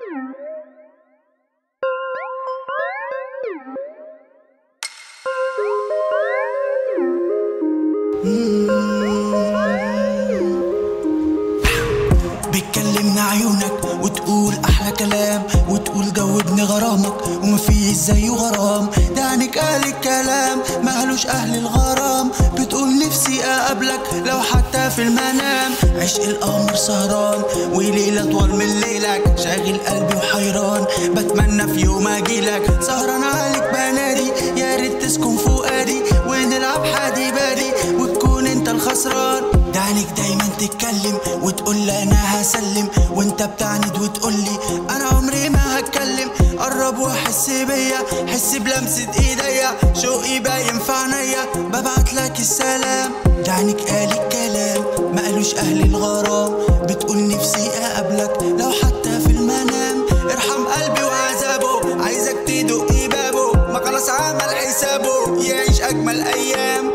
بتكلمنا عيونك وتقول احلى كلام وتقول جاوبني غرامك ومفيش زيه غرام ده عنك اهل الكلام مهلوش اهل الغرام بتقول نفسي اقابلك لو حتى في المنام عشق القمر سهران وليلة طول من ليلك شاغل قلبي وحيران بتمنى في يوم اجيلك سهران عليك بنادي يا ريت تسكن فؤادي ونلعب حادي بادي وتكون انت الخسران ده عنك دايما تتكلم وتقول لي انا هسلم وانت بتعند وتقول لي انا عمري ما هتكلم قرب واحس بيا حس بلمسة ايديا شوقي باين في عينيا ببعت لك السلام ده عنك قال الكلام ما قالوش اهل الغرام بتقول نفسي اقابلك لو حتى في المنام ارحم قلبي وعذابه عايزك تدق بابه ما خلاص عمل حسابه يعيش اجمل ايام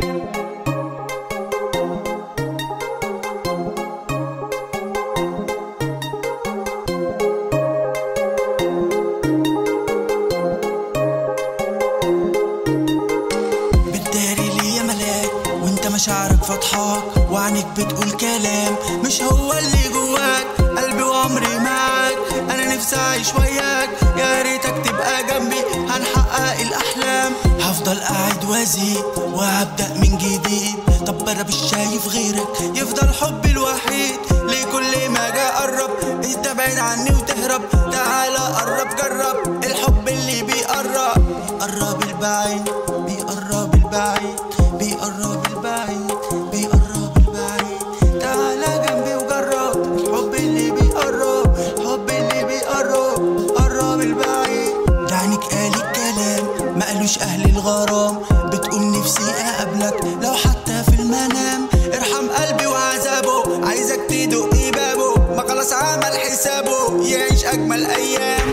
بتداري لي يا ملاك وانت مشاعرك فضحاك وعنك بتقول كلام مش هو اللي جواك قلبي وعمري معاك انا نفسي اعيش وياك يا ريتك تبقى جنبي هنحقق الاحلام هفضل قاعد وازيد وهبدا من جديد طب انا مش شايف غيرك يفضل حبي الوحيد ليه كل ما اجي اقرب انت بعيد عني وتهرب تعالى قرب جرب الحب اللي بيقرب بيقرب البعيد بيقرب البعيد بيقرب البعيد بيقرب البعيد تعالى جنبي وجرب الحب اللي بيقرب الحب اللي بيقرب قرب البعيد ده عنك قال الكلام ما قالوش اهل الغرام بتقول نفسي اقابلك لو حتى في المنام ارحم قلبي وعذابه عايزك تدق بابه ما خلاص عمل حسابه يعيش اجمل ايام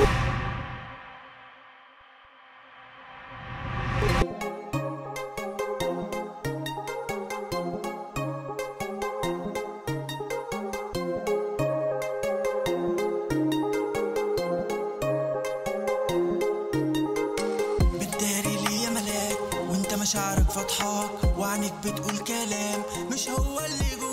بتداري لي يا ملاك وانت مشاعرك فضحاك وعنك بتقول كلام مش هو اللي جواك